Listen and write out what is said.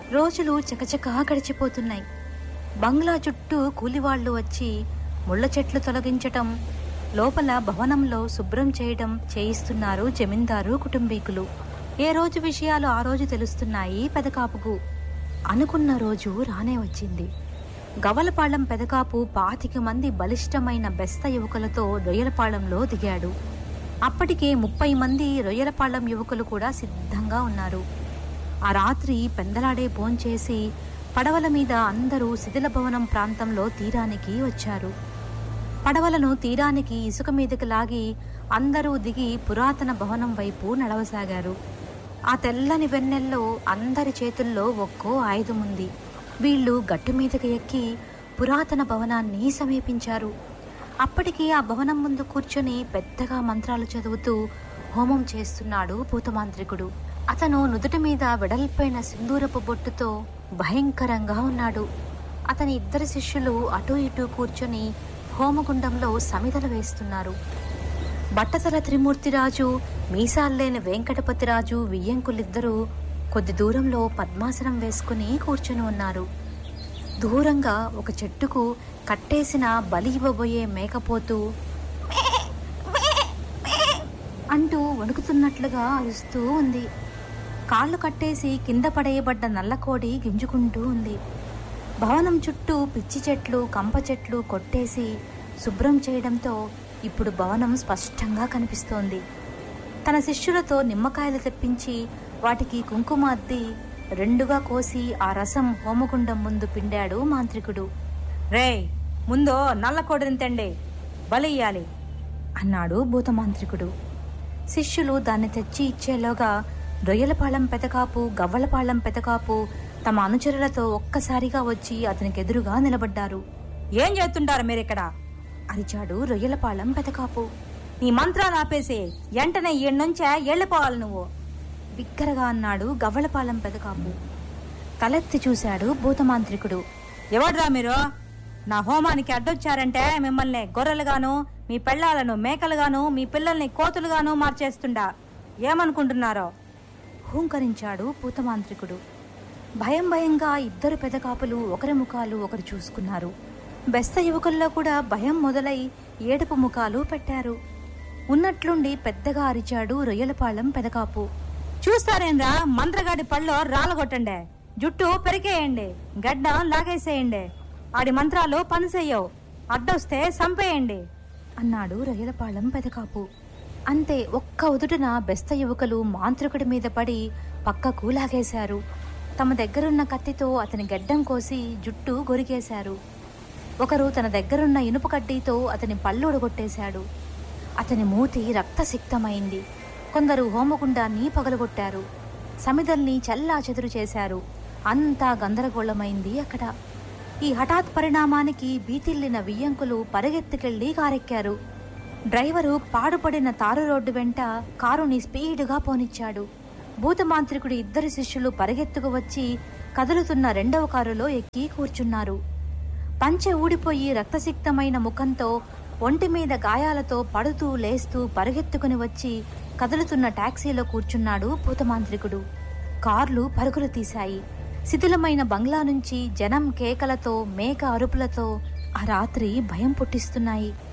రోజులు చకచకా గడిచిపోతున్నాయి బంగ్లా చుట్టూ కూలివాళ్లు వచ్చి ముళ్ళ చెట్లు తొలగించటం లోపల భవనంలో శుభ్రం చేయడం చేయిస్తున్నారు జమీందారు కుటుంబీకులు ఏ రోజు విషయాలు ఆ రోజు తెలుస్తున్నాయి పెదకాపుకు అనుకున్న రోజు రానే వచ్చింది గవలపాళెం పెదకాపు పాతిక మంది బలిష్టమైన బెస్త యువకులతో రొయ్యలపాళెంలో దిగాడు అప్పటికే ముప్పై మంది రొయ్యలపాళెం యువకులు కూడా సిద్ధంగా ఉన్నారు ఆ రాత్రి పెందలాడే భోంచేసి పడవల మీద అందరూ శిథిల భవనం ప్రాంతంలో తీరానికి వచ్చారు పడవలను తీరానికి ఇసుక మీదకి లాగి అందరూ దిగి పురాతన భవనం వైపు నడవసాగారు ఆ తెల్లని వెన్నెల్లో అందరి చేతుల్లో ఒక్కో ఆయుధం ఉంది వీళ్ళు గట్టు మీదకి ఎక్కి పురాతన భవనాన్ని సమీపించారు అప్పటికి ఆ భవనం ముందు కూర్చొని పెద్దగా మంత్రాలు చదువుతూ హోమం చేస్తున్నాడు భూతమాంత్రికుడు అతను నుదుటి మీద వెడల్పైన సింధూరపు బొట్టుతో భయంకరంగా ఉన్నాడు అతని ఇద్దరు శిష్యులు అటూ ఇటూ కూర్చొని హోమగుండంలో సమిదలు వేస్తున్నారు బట్టతల త్రిమూర్తిరాజు మీసాల్లేని వెంకటపతిరాజు వియ్యంకులిద్దరూ కొద్ది దూరంలో పద్మాసనం వేసుకుని కూర్చొని ఉన్నారు దూరంగా ఒక చెట్టుకు కట్టేసిన బలి ఇవ్వబోయే మేకపోతూ అంటూ వణుకుతున్నట్లుగా అరుస్తూ ఉంది కాళ్ళు కట్టేసి కింద పడేయబడ్డ నల్లకోడి గింజుకుంటూ ఉంది భవనం చుట్టూ పిచ్చి చెట్లు కంప చెట్లు కొట్టేసి శుభ్రం చేయడంతో ఇప్పుడు భవనం స్పష్టంగా కనిపిస్తోంది తన శిష్యులతో నిమ్మకాయలు తెప్పించి వాటికి కుంకుమ అద్ది రెండుగా కోసి ఆ రసం హోమగుండం ముందు పిండాడు మాంత్రికుడు రేయ్ ముందు నల్లకోడిని తెండి బలియ్యాలి అన్నాడు భూతమాంత్రికుడు శిష్యులు దాన్ని తెచ్చి ఇచ్చేలోగా రొయ్యలపాళెం పెదకాపు గవ్వలపాళెం పెదకాపు తమ అనుచరులతో ఒక్కసారిగా వచ్చి అతనికి ఎదురుగా నిలబడ్డారు ఏం చేస్తుంటారు మీరిక్కడ అరిచాడు రొయ్యలపాళెం పెదకాపు నీ మంత్రాలు ఆపేసి వెంటనే ఈ నుంచే వెళ్ళిపోవాలి నువ్వు బిగ్గరగా అన్నాడు గవ్వలపాలెం పెదకాపు తలెత్తి చూశాడు భూతమాంత్రికుడు ఎవడ్రా మీరు నా హోమానికి అడ్డొచ్చారంటే మిమ్మల్ని గొర్రెలుగాను మీ పెళ్ళాలను మేకలుగాను మీ పిల్లల్ని కోతులుగాను మార్చేస్తుండా ఏమనుకుంటున్నారో హూంకరించాడు భూతమాంత్రికుడు భయం భయంగా ఇద్దరు పెదకాపులు ఒకరి ముఖాలు ఒకరు చూసుకున్నారు బెస్త యువకుల్లో కూడా భయం మొదలై ఏడుపు ముఖాలు పెట్టారు ఉన్నట్లుండి పెద్దగా అరిచాడు రొయ్యలపాళెం పెదకాపు చూస్తారేంద్రా మంత్రగాడి పళ్ళు రాలగొట్టండి జుట్టు పెరికేయండి గడ్డ లాగేసేయండి ఆడి మంత్రాలు పనిచేయవు అడ్డొస్తే సంపేయండి అన్నాడు రొయ్యలపాళెం పెదకాపు అంతే ఒక్క ఉదుటున బెస్త యువకులు మాంత్రికుడి మీద పడి పక్కకు లాగేశారు తమ దగ్గరున్న కత్తితో అతని గడ్డం కోసి జుట్టు గొరికేశారు ఒకరు తన దగ్గరున్న ఇనుప కడ్డీతో అతని పళ్ళు ఒడగొట్టేశాడు అతని మూతి రక్తసిక్తమైంది కొందరు హోమగుండాన్ని పగలగొట్టారు సమిదల్ని చల్లా చెదురు చేశారు అంతా గందరగోళమైంది అక్కడ ఈ హఠాత్ పరిణామానికి బీతిల్లిన వియ్యంకులు పరిగెత్తుకెళ్లి కారెక్కారు డ్రైవరు పాడుపడిన తారు రోడ్డు వెంట కారుని స్పీడుగా పోనిచ్చాడు భూతమాంత్రికుడి ఇద్దరు శిష్యులు పరిగెత్తుకు వచ్చి కదులుతున్న రెండవ కారులో ఎక్కి కూర్చున్నారు పంచె ఊడిపోయి రక్తసిక్తమైన ముఖంతో ఒంటి మీద గాయాలతో పడుతూ లేస్తూ పరిగెత్తుకుని వచ్చి కదులుతున్న టాక్సీలో కూర్చున్నాడు భూతమాంత్రికుడు కార్లు పరుగులు తీశాయి శిథిలమైన బంగ్లా నుంచి జనం కేకలతో మేక అరుపులతో ఆ రాత్రి భయం పుట్టిస్తున్నాయి